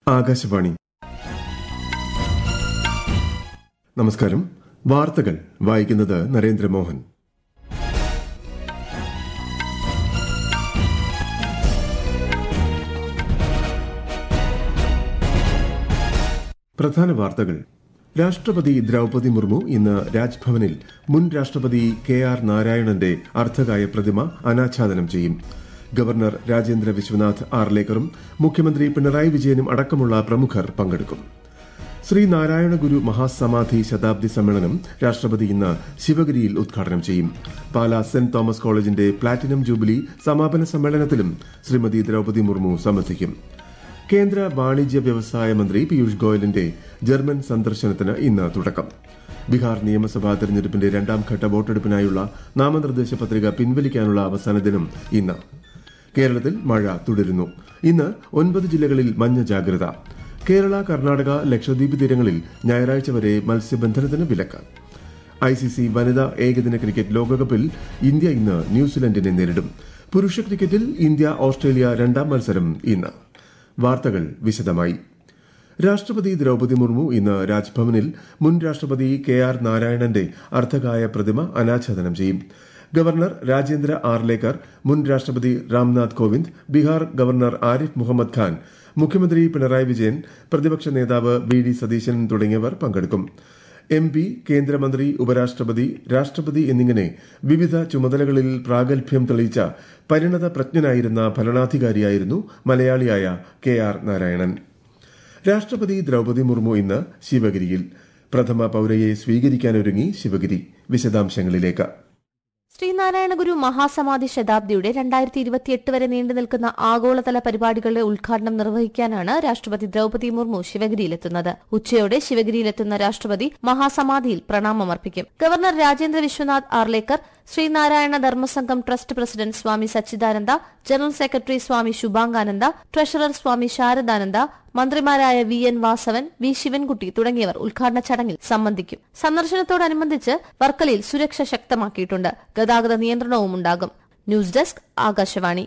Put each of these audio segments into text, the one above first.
ആകാശവാണി നമസ്കാരം വാർത്തകൾ വായിക്കുന്നത് നരേന്ദ്രമോഹൻ പ്രധാന വാർത്തകൾ രാഷ്ട്രപതി ദ്രൌപതി മുർമു ഇന്ന് രാജ്ഭവനിൽ മുൻ രാഷ്ട്രപതി കെ ആർ നാരായണന്റെ അർദ്ധകായ പ്രതിമ അനാച്ഛാദനം ചെയ്യും ഗവർണർ രാജേന്ദ്ര വിശ്വനാഥ് ആർലേക്കറും മുഖ്യമന്ത്രി പിണറായി വിജയനും അടക്കമുള്ള പ്രമുഖർ പങ്കെടുക്കും ശ്രീനാരായണ ഗുരു മഹാസമാധി ശതാബ്ദി സമ്മേളനം രാഷ്ട്രപതി ഇന്ന് ശിവഗിരിയിൽ ഉദ്ഘാടനം ചെയ്യും പാലാ സെന്റ് തോമസ് കോളേജിന്റെ പ്ലാറ്റിനം ജൂബിലി സമാപന സമ്മേളനത്തിലും ശ്രീമതി ദ്രൌപതി മുർമു സംബന്ധിക്കും കേന്ദ്ര വാണിജ്യ വ്യവസായ മന്ത്രി പീയൂഷ് ഗോയലിന്റെ ജർമ്മൻ സന്ദർശനത്തിന് ഇന്ന് തുടക്കം ബീഹാർ നിയമസഭാ തെരഞ്ഞെടുപ്പിന്റെ രണ്ടാം ഘട്ട വോട്ടെടുപ്പിനായുള്ള നാമനിർദ്ദേശ പത്രിക പിൻവലിക്കാനുള്ള അവസാന ദിനം ഇന്ന് കേരളത്തിൽ മഴ തുടരുന്നു ഇന്ന് ഒൻപത് ജില്ലകളിൽ മഞ്ഞ ജാഗ്രത കേരള കർണാടക ലക്ഷദ്വീപ് തീരങ്ങളിൽ ഞായറാഴ്ച വരെ മത്സ്യബന്ധനത്തിന് വിലക്ക് ഐസിസി വനിതാ ഏകദിന ക്രിക്കറ്റ് ലോകകപ്പിൽ ഇന്ത്യ ഇന്ന് ന്യൂസിലൻഡിനെ നേരിടും പുരുഷ ക്രിക്കറ്റിൽ ഇന്ത്യ ഓസ്ട്രേലിയ രണ്ടാം മത്സരം ഇന്ന് വാർത്തകൾ വിശദമായി രാഷ്ട്രപതി ദ്രൌപതി മുർമു ഇന്ന് രാജ്ഭവനിൽ മുൻ രാഷ്ട്രപതി കെ ആർ നാരായണന്റെ അർദ്ധകായ പ്രതിമ അനാച്ഛാദനം ചെയ്യും ഗവർണർ രാജേന്ദ്ര ആർലേക്കർ മുൻ രാഷ്ട്രപതി രാംനാഥ് കോവിന്ദ് ബീഹാർ ഗവർണർ ആരിഫ് മുഹമ്മദ് ഖാൻ മുഖ്യമന്ത്രി പിണറായി വിജയൻ പ്രതിപക്ഷ നേതാവ് വി ഡി സതീശൻ തുടങ്ങിയവർ പങ്കെടുക്കും എം പി കേന്ദ്രമന്ത്രി ഉപരാഷ്ട്രപതി രാഷ്ട്രപതി എന്നിങ്ങനെ വിവിധ ചുമതലകളിൽ പ്രാഗൽഭ്യം തെളിയിച്ച പരിണത പ്രജ്ഞനായിരുന്ന ഭരണാധികാരിയായിരുന്നു മലയാളിയായ കെ ആർ നാരായണൻ രാഷ്ട്രപതി ദ്രൌപതി മുർമു ഇന്ന് ശിവഗിരിയിൽ പ്രഥമ പൌരയെ സ്വീകരിക്കാനൊരുങ്ങി ശിവഗിരി വിശദാംശങ്ങളിലേക്ക് ശ്രീനാരായണ ഗുരു മഹാസമാധി ശതാബ്ദിയുടെ രണ്ടായിരത്തി ഇരുപത്തിയെട്ട് വരെ നീണ്ടു നിൽക്കുന്ന ആഗോളതല പരിപാടികളുടെ ഉദ്ഘാടനം നിർവഹിക്കാനാണ് രാഷ്ട്രപതി ദ്രൌപതി മുർമു ശിവഗിരിയിലെത്തുന്നത് ഉച്ചയോടെ ശിവഗിരിയിലെത്തുന്ന രാഷ്ട്രപതി മഹാസമാധിയിൽ പ്രണാമമർപ്പിക്കും governor Rajendra Vishwanath Arlekar Sreenarayana Dharmasangham trust president Swami Sachidananda general secretary Swami Shubhangananda treasurer Swami Sharadananda മന്ത്രിമാരായ V N Vasavan V Sivankutty തുടങ്ങിയവർ ഉദ്ഘാടന ചടങ്ങിൽ സംബന്ധിക്കും സന്ദർശനത്തോടനുബന്ധിച്ച് വർക്കലയിൽ സുരക്ഷ ശക്തമാക്കിയിട്ടുണ്ട് ഗതാഗത നിയന്ത്രണവും ഉണ്ടാകും news desk Akashvani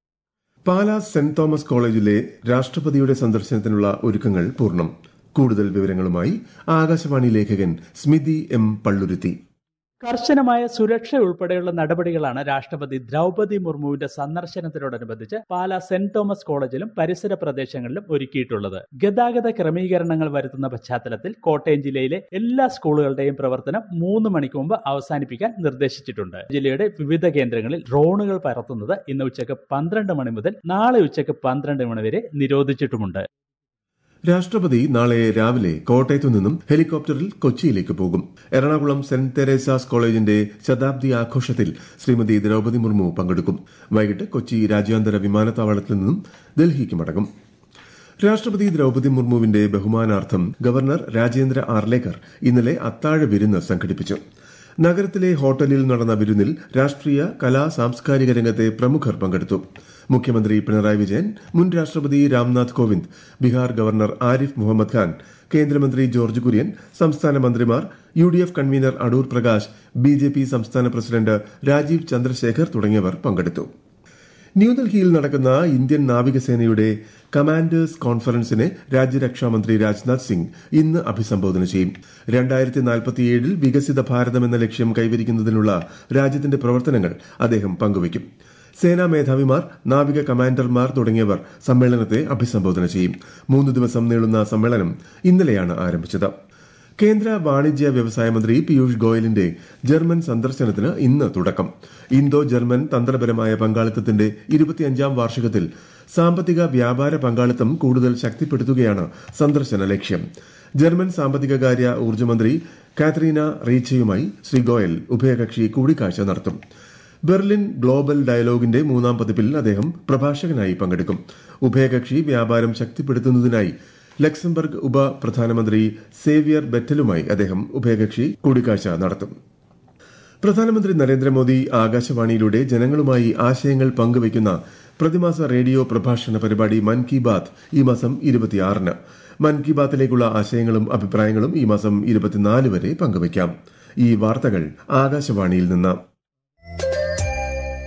Pala saint Thomas കോളേജിലെ രാഷ്ട്രപതിയുടെ സന്ദർശനത്തിനുള്ള ഒരുക്കങ്ങൾ പൂർണ്ണം കൂടുതൽ വിവരങ്ങളുമായി ആകാശവാണി ലേഖകൻ സ്മിതി എം പള്ളുരുത്തി കർശനമായ സുരക്ഷ ഉൾപ്പെടെയുള്ള നടപടികളാണ് രാഷ്ട്രപതി ദ്രൗപതി മുർമുവിന്റെ സന്ദർശനത്തിനോടനുബന്ധിച്ച് പാലാ സെന്റ് തോമസ് കോളേജിലും പരിസര പ്രദേശങ്ങളിലും ഒരുക്കിയിട്ടുള്ളത് ഗതാഗത ക്രമീകരണങ്ങൾ വരുത്തുന്ന പശ്ചാത്തലത്തിൽ കോട്ടയം ജില്ലയിലെ എല്ലാ സ്കൂളുകളുടെയും പ്രവർത്തനം മൂന്ന് മണിക്ക് മുമ്പ് അവസാനിപ്പിക്കാൻ നിർദ്ദേശിച്ചിട്ടുണ്ട് ജില്ലയുടെ വിവിധ കേന്ദ്രങ്ങളിൽ ഡ്രോണുകൾ പറത്തുന്നത് ഇന്ന് ഉച്ചയ്ക്ക് പന്ത്രണ്ട് മണി മുതൽ നാളെ ഉച്ചയ്ക്ക് പന്ത്രണ്ട് മണി വരെ നിരോധിച്ചിട്ടുമുണ്ട് രാഷ്ട്രപതി നാളെ രാവിലെ കോട്ടയത്തു നിന്നും ഹെലികോപ്റ്ററിൽ കൊച്ചിയിലേക്ക് പോകും എറണാകുളം സെന്റ് തെരേസാസ് കോളേജിന്റെ ശതാബ്ദി ആഘോഷത്തിൽ ശ്രീമതി ദ്രൌപതി മുർമു പങ്കെടുക്കും വൈകിട്ട് കൊച്ചി രാജ്യാന്തര വിമാനത്താവളത്തിൽ നിന്നും ഡൽഹിക്ക് മടങ്ങും രാഷ്ട്രപതി ദ്രൌപതി മുർമുവിന്റെ ബഹുമാനാർത്ഥം ഗവർണർ രാജേന്ദ്ര ആർലേക്കർ ഇന്നലെ അത്താഴ വിരുന്ന് സംഘടിപ്പിച്ചു നഗരത്തിലെ ഹോട്ടലിൽ നടന്ന വിരുന്നിൽ രാഷ്ട്രീയ കലാ സാംസ്കാരിക രംഗത്തെ പ്രമുഖർ പങ്കെടുത്തു മുഖ്യമന്ത്രി പിണറായി വിജയൻ മുൻ രാഷ്ട്രപതി രാംനാഥ് കോവിന്ദ് ബീഹാർ ഗവർണർ ആരിഫ് മുഹമ്മദ് ഖാൻ കേന്ദ്രമന്ത്രി ജോർജ് കുര്യൻ സംസ്ഥാന മന്ത്രിമാർ U D F convener Adoor Prakash B J P സംസ്ഥാന പ്രസിഡന്റ് രാജീവ് ചന്ദ്രശേഖർ തുടങ്ങിയവർ പങ്കെടുത്തു ന്യൂഡൽഹിയിൽ നടക്കുന്ന ഇന്ത്യൻ നാവികസേനയുടെ കമാൻഡേഴ്സ് കോൺഫറൻസിനെ രാജ്യരക്ഷാമന്ത്രി രാജ്നാഥ് സിംഗ് ഇന്ന് അഭിസംബോധന ചെയ്യും രണ്ടായിരത്തി നാൽപ്പത്തിയേഴിൽ വികസിത ഭാരതം എന്ന ലക്ഷ്യം കൈവരിക്കുന്നതിനുള്ള രാജ്യത്തിന്റെ പ്രവർത്തനങ്ങൾ അദ്ദേഹം പങ്കുവയ്ക്കും സേനാ മേധാവിമാർ നാവിക കമാൻഡർമാർ തുടങ്ങിയവർ സമ്മേളനത്തെ അഭിസംബോധന ചെയ്യും മൂന്ന് ദിവസം നീളുന്ന സമ്മേളനം ഇന്നലെയാണ് ആരംഭിച്ചത് കേന്ദ്ര വാണിജ്യ വ്യവസായ മന്ത്രി പീയൂഷ് ഗോയലിന്റെ ജർമ്മൻ സന്ദർശനത്തിന് ഇന്ന് തുടക്കം ഇന്തോ ജർമ്മൻ തന്ത്രപരമായ പങ്കാളിത്തത്തിന്റെ ഇരുപത്തിയഞ്ചാം വാർഷികത്തിൽ സാമ്പത്തിക വ്യാപാര പങ്കാളിത്തം കൂടുതൽ ശക്തിപ്പെടുത്തുകയാണ് സന്ദർശന ലക്ഷ്യം ജർമ്മൻ സാമ്പത്തികകാര്യ ഊർജ്ജമന്ത്രി കാത്രീന റീച്ചയുമായി ശ്രീ ഗോയൽ ഉഭയകക്ഷി കൂടിക്കാഴ്ച നടത്തും ബെർലിൻ ഗ്ലോബൽ ഡയലോഗിന്റെ മൂന്നാം പതിപ്പിൽ അദ്ദേഹം പ്രഭാഷകനായി പങ്കെടുക്കും ഉഭയകക്ഷി വ്യാപാരം ശക്തിപ്പെടുത്തുന്നതിനായി ലക്സംബർഗ് ഉപ പ്രധാനമന്ത്രി സേവിയർ ബെറ്റലുമായി അദ്ദേഹം ഉഭയകക്ഷി കൂടിക്കാഴ്ച നടത്തും പ്രധാനമന്ത്രി നരേന്ദ്രമോദി ആകാശവാണിയിലൂടെ ജനങ്ങളുമായി ആശയങ്ങൾ പങ്കുവയ്ക്കുന്ന പ്രതിമാസ റേഡിയോ പ്രഭാഷണ പരിപാടി മൻ കി ബാത്ത് ഈ മാസം ഇരുപത്തിയാറിന് മൻ കി ബാത്തിലേക്കുള്ള ആശയങ്ങളും അഭിപ്രായങ്ങളും ഈ മാസം ഇരുപത്തിനാല് വരെ പങ്കുവയ്ക്കാം ഈ വാർത്തകൾ ആകാശവാണിയിൽ നിന്ന്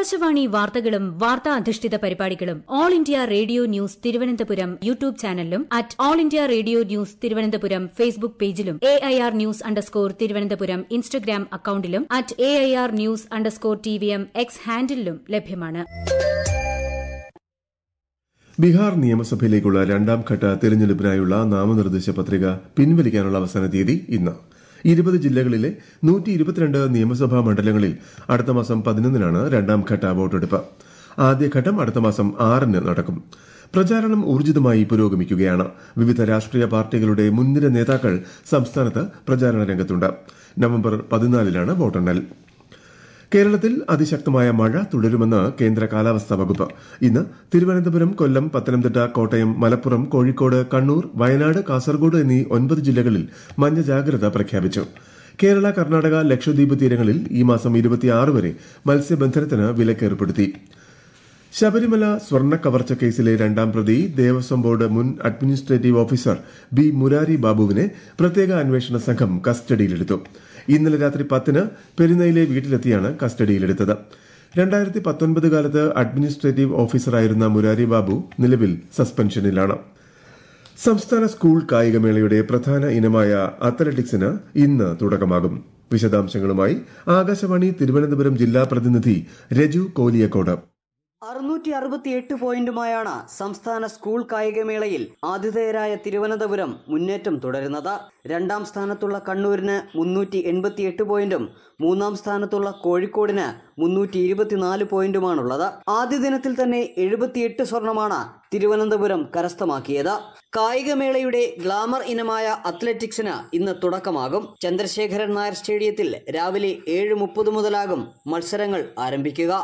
ആകാശവാണി വാർത്തകളും വാർത്താ അധിഷ്ഠിത പരിപാടികളും All India Radio News Thiruvananthapuram YouTube ചാനലിലും at All India Radio News Thiruvananthapuram Facebook പേജിലും A I R news underscore Thiruvananthapuram Instagram അക്കൌണ്ടിലും at A I R news underscore T V M X ഹാൻഡിലും ലഭ്യമാണ് ബീഹാർ നിയമസഭയിലേക്കുള്ള രണ്ടാം ഘട്ട തെരഞ്ഞെടുപ്പിനായുള്ള നാമനിർദ്ദേശ പത്രിക പിൻവലിക്കാനുള്ള അവസാന തീയതി ഇന്ന് ഇരുപത് ജില്ലകളിലെ നൂറ്റി ഇരുപത്തിരണ്ട് നിയമസഭാ മണ്ഡലങ്ങളിൽ അടുത്ത മാസം പതിനൊന്നിനാണ് രണ്ടാം ഘട്ട വോട്ടെടുപ്പ് ആദ്യഘട്ടം അടുത്ത മാസം ആറിന് നടക്കും പ്രചാരണം ഊർജിതമായി പുരോഗമിക്കുകയാണ് വിവിധ രാഷ്ട്രീയ പാർട്ടികളുടെ മുൻനിര നേതാക്കൾ സംസ്ഥാനത്ത് പ്രചാരണ രംഗത്തുണ്ട് നവംബർ പതിനാലിനാണ് വോട്ടെണ്ണൽ കേരളത്തിൽ അതിശക്തമായ മഴ തുടരുമെന്ന് കേന്ദ്ര കാലാവസ്ഥാ വകുപ്പ് ഇന്ന് തിരുവനന്തപുരം കൊല്ലം പത്തനംതിട്ട കോട്ടയം മലപ്പുറം കോഴിക്കോട് കണ്ണൂർ വയനാട് കാസർഗോഡ് എന്നീ ഒൻപത് ജില്ലകളിൽ മഞ്ഞ ജാഗ്രത പ്രഖ്യാപിച്ചു കേരള കർണാടക ലക്ഷദ്വീപ് തീരങ്ങളിൽ ഈ മാസം ഇരുപത്തിയാറ് വരെ മത്സ്യബന്ധനത്തിന് വിലക്കേർപ്പെടുത്തി ശബരിമല സ്വർണ്ണ കവർച്ച കേസിലെ രണ്ടാം പ്രതി ദേവസ്വം ബോർഡ് മുൻ അഡ്മിനിസ്ട്രേറ്റീവ് ഓഫീസർ ബി മുരാരി ബാബുവിനെ പ്രത്യേക അന്വേഷണ സംഘം കസ്റ്റഡിയിലെടുത്തു ഇന്നലെ രാത്രി പത്തിന് പെരുന്നയിലെ വീട്ടിലെത്തിയാണ് കസ്റ്റഡിയിലെടുത്തത് രണ്ടായിരത്തി പത്തൊൻപത് കാലത്ത് അഡ്മിനിസ്ട്രേറ്റീവ് ഓഫീസറായിരുന്ന മുരാരി ബാബു നിലവിൽ സസ്പെൻഷനിലാണ് സംസ്ഥാന സ്കൂൾ കായികമേളയുടെ പ്രധാന ഇനമായ അത്ലറ്റിക്സിന് ഇന്ന് തുടക്കമാകും വിശദാംശങ്ങളുമായി ആകാശവാണി തിരുവനന്തപുരം ജില്ലാ പ്രതിനിധി രജു കോലിയക്കോട് അറുന്നൂറ്റി അറുപത്തിയെട്ട് പോയിന്റുമായാണ് സംസ്ഥാന സ്കൂൾ കായികമേളയിൽ ആതിഥേയരായ തിരുവനന്തപുരം മുന്നേറ്റം തുടരുന്നത് രണ്ടാം സ്ഥാനത്തുള്ള കണ്ണൂരിന് മുന്നൂറ്റി എൺപത്തിയെട്ട് പോയിന്റും മൂന്നാം സ്ഥാനത്തുള്ള കോഴിക്കോടിന് മുന്നൂറ്റി ഇരുപത്തിനാല് പോയിന്റുമാണുള്ളത് ആദ്യ ദിനത്തിൽ തന്നെ എഴുപത്തിയെട്ട് സ്വർണമാണ് തിരുവനന്തപുരം കരസ്ഥമാക്കിയത് കായികമേളയുടെ ഗ്ലാമർ ഇനമായ അത്ലറ്റിക്സിന് ഇന്ന് തുടക്കമാകും ചന്ദ്രശേഖരൻ നായർ സ്റ്റേഡിയത്തിൽ രാവിലെ ഏഴ് മുപ്പത് മുതലാകും മത്സരങ്ങൾ ആരംഭിക്കുക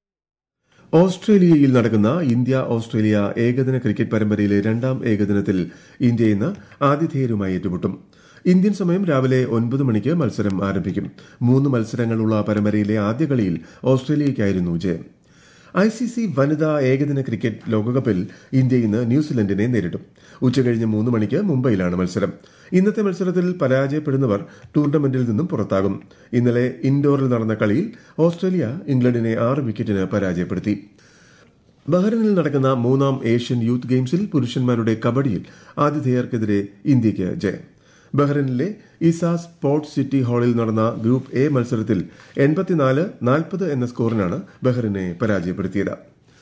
ഓസ്ട്രേലിയയിൽ നടക്കുന്ന ഇന്ത്യ ഓസ്ട്രേലിയ ഏകദിന ക്രിക്കറ്റ് പരമ്പരയിലെ രണ്ടാം ഏകദിനത്തിൽ ഇന്ത്യ ഇന്ന് ആതിഥേയരുമായി ഏറ്റുമുട്ടും ഇന്ത്യൻ സമയം രാവിലെ ഒൻപത് മണിക്ക് മത്സരം ആരംഭിക്കും മൂന്ന് മത്സരങ്ങളുള്ള പരമ്പരയിലെ ആദ്യ കളിയിൽ ഓസ്ട്രേലിയയ്ക്കായിരുന്നു ജയം ഐ സി സി വനിതാ ഏകദിന ക്രിക്കറ്റ് ലോകകപ്പിൽ ഇന്ത്യ ഇന്ന് ന്യൂസിലൻഡിനെ നേരിടും ഉച്ചകഴിഞ്ഞ് മൂന്ന് മണിക്ക് മുംബൈയിലാണ് മത്സരം ഇന്നത്തെ മത്സരത്തിൽ പരാജയപ്പെടുന്നവർ ടൂർണമെന്റിൽ നിന്നും പുറത്താകും ഇന്നലെ ഇൻഡോറിൽ നടന്ന കളിയിൽ ഓസ്ട്രേലിയ ഇംഗ്ലണ്ടിനെ ആറ് വിക്കറ്റിന് പരാജയപ്പെടുത്തി ബഹ്റിനിൽ നടക്കുന്ന മൂന്നാം ഏഷ്യൻ യൂത്ത് ഗെയിംസിൽ പുരുഷന്മാരുടെ കബഡിയിൽ ആതിഥേയർക്കെതിരെ ഇന്ത്യയ്ക്ക് ജയം ബഹ്റിനിലെ ഇസ സ്പോർട്സ് സിറ്റി ഹാളിൽ നടന്ന ഗ്രൂപ്പ് എ മത്സരത്തിൽ എൺപത്തിനാല് നാൽപ്പത് എന്ന സ്കോറിനാണ് ബഹ്റിനെ പരാജയപ്പെടുത്തിയത്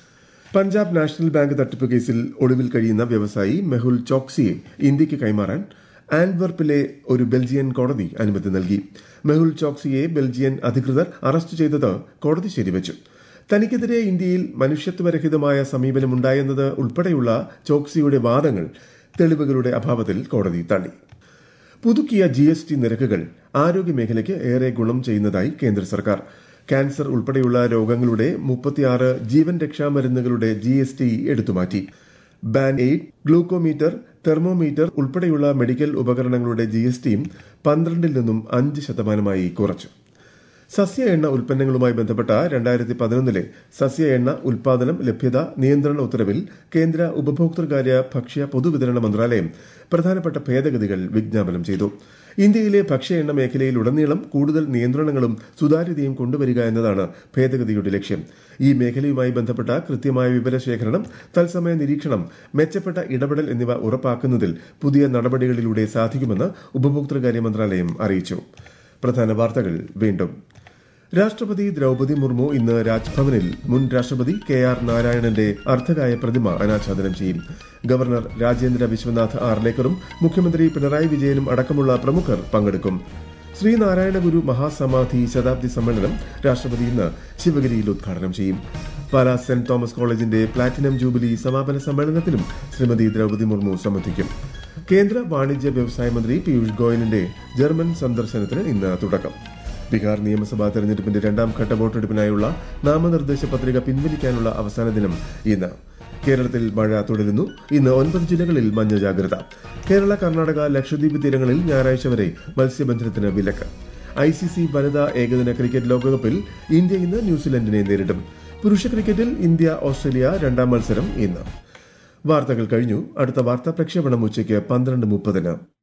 പഞ്ചാബ് നാഷണൽ ബാങ്ക് തട്ടിപ്പ് കേസിൽ ഒളിവിൽ കഴിയുന്ന വ്യവസായി മെഹുൽ ചോക്സിയെ ഇന്ത്യയ്ക്ക് കൈമാറാൻ ആൻഡ്വർപ്പിലെ ഒരു ബെൽജിയൻ കോടതി അനുമതി നൽകി മെഹുൽ ചോക്സിയെ ബെൽജിയൻ അധികൃതർ അറസ്റ്റ് ചെയ്തത് കോടതി ശരിവച്ചു തനിക്കെതിരെ ഇന്ത്യയിൽ മനുഷ്യത്വരഹിതമായ സമീപനമുണ്ടായെന്നത് ഉൾപ്പെടെയുള്ള ചോക്സിയുടെ വാദങ്ങൾ തെളിവുകളുടെ അഭാവത്തിൽ കോടതി തള്ളി പുതുക്കിയ ജി എസ് ടി നിരക്കുകൾ ആരോഗ്യമേഖലയ്ക്ക് ഏറെ ഗുണം ചെയ്യുന്നതായി കേന്ദ്ര സർക്കാർ ക്യാൻസർ ഉൾപ്പെടെയുള്ള രോഗങ്ങളുടെ മുപ്പത്തിയാറ് ജീവൻ രക്ഷാമരുന്നുകളുടെ ജി എസ് ടി എടുത്തുമാറ്റി ബാൻ എയ്ഡ് ഗ്ലൂക്കോമീറ്റർ തെർമോമീറ്റർ ഉൾപ്പെടെയുള്ള മെഡിക്കൽ ഉപകരണങ്ങളുടെ ജി എസ് ടിയും പന്ത്രണ്ടിൽ നിന്നും അഞ്ച് ശതമാനമായി കുറച്ചു സസ്യ എണ്ണ ഉൽപ്പന്നങ്ങളുമായി ബന്ധപ്പെട്ട രണ്ടായിരത്തി പതിനൊന്നിലെ സസ്യ എണ്ണ ഉൽപാദനം ലഭ്യത നിയന്ത്രണ ഉത്തരവിൽ കേന്ദ്ര ഉപഭോക്തൃകാര്യ ഭക്ഷ്യ പൊതുവിതരണ മന്ത്രാലയം പ്രധാനപ്പെട്ട ഭേദഗതികൾ വിജ്ഞാപനം ചെയ്തു ഇന്ത്യയിലെ ഭക്ഷ്യ എണ്ണ മേഖലയിലുടനീളം കൂടുതൽ നിയന്ത്രണങ്ങളും സുതാര്യതയും കൊണ്ടുവരിക എന്നതാണ് ഭേദഗതിയുടെ ലക്ഷ്യം ഈ മേഖലയുമായി ബന്ധപ്പെട്ട കൃത്യമായ വിവരശേഖരണം തത്സമയ നിരീക്ഷണം മെച്ചപ്പെട്ട ഇടപെടൽ എന്നിവ ഉറപ്പാക്കുന്നതിൽ പുതിയ നടപടികളിലൂടെ സാധിക്കുമെന്ന് ഉപഭോക്തൃകാര്യ മന്ത്രാലയം അറിയിച്ചു പ്രധാന വാർത്തകൾ വീണ്ടും രാഷ്ട്രപതി ദ്രൌപതി മുർമു ഇന്ന് രാജ്ഭവനിൽ മുൻ രാഷ്ട്രപതി കെ ആർ നാരായണന്റെ അർദ്ധകായ പ്രതിമ അനാച്ഛാദനം ചെയ്യും ഗവർണർ രാജേന്ദ്ര വിശ്വനാഥ് ആർലേക്കറും മുഖ്യമന്ത്രി പിണറായി വിജയനും അടക്കമുള്ള പ്രമുഖർ പങ്കെടുക്കും ശ്രീനാരായണ ഗുരു മഹാസമാധി ശതാബ്ദി സമ്മേളനം രാഷ്ട്രപതി ഇന്ന് ശിവഗിരിയിൽ ഉദ്ഘാടനം ചെയ്യും പാലാ സെന്റ് തോമസ് കോളേജിന്റെ പ്ലാറ്റിനം ജൂബിലി സമാപന സമ്മേളനത്തിലും ശ്രീമതി ദ്രൌപതി മുർമു സംബന്ധിക്കും കേന്ദ്ര വാണിജ്യ വ്യവസായ മന്ത്രി പീയൂഷ് ഗോയലിന്റെ ജർമ്മൻ സന്ദർശനത്തിന് ഇന്ന് തുടക്കം ബീഹാർ നിയമസഭാ തെരഞ്ഞെടുപ്പിന്റെ രണ്ടാം ഘട്ട വോട്ടെടുപ്പിനായുള്ള നാമനിർദ്ദേശ പത്രിക പിൻവലിക്കാനുള്ള അവസാന ദിനം ഇന്ന് കേരളത്തിൽ മഴ തുടരുന്നു ഇന്ന് ഒൻപത് ജില്ലകളിൽ മഞ്ഞ ജാഗ്രത കേരള കർണാടക ലക്ഷദ്വീപ് തീരങ്ങളിൽ ഞായറാഴ്ച വരെ മത്സ്യബന്ധനത്തിന് വിലക്ക് ഐ സി സി വനിതാ ഏകദിന ക്രിക്കറ്റ് ലോകകപ്പിൽ ഇന്ത്യ ഇന്ന് ന്യൂസിലൻഡിനെ നേരിടും പുരുഷ ക്രിക്കറ്റിൽ ഇന്ത്യ ഓസ്ട്രേലിയ രണ്ടാം മത്സരം ഇന്ന് വാർത്തകൾ കഴിഞ്ഞു അടുത്ത വാർത്താ പ്രക്ഷേപണം ഉച്ചയ്ക്ക് പന്ത്രണ്ട് മുപ്പതിന്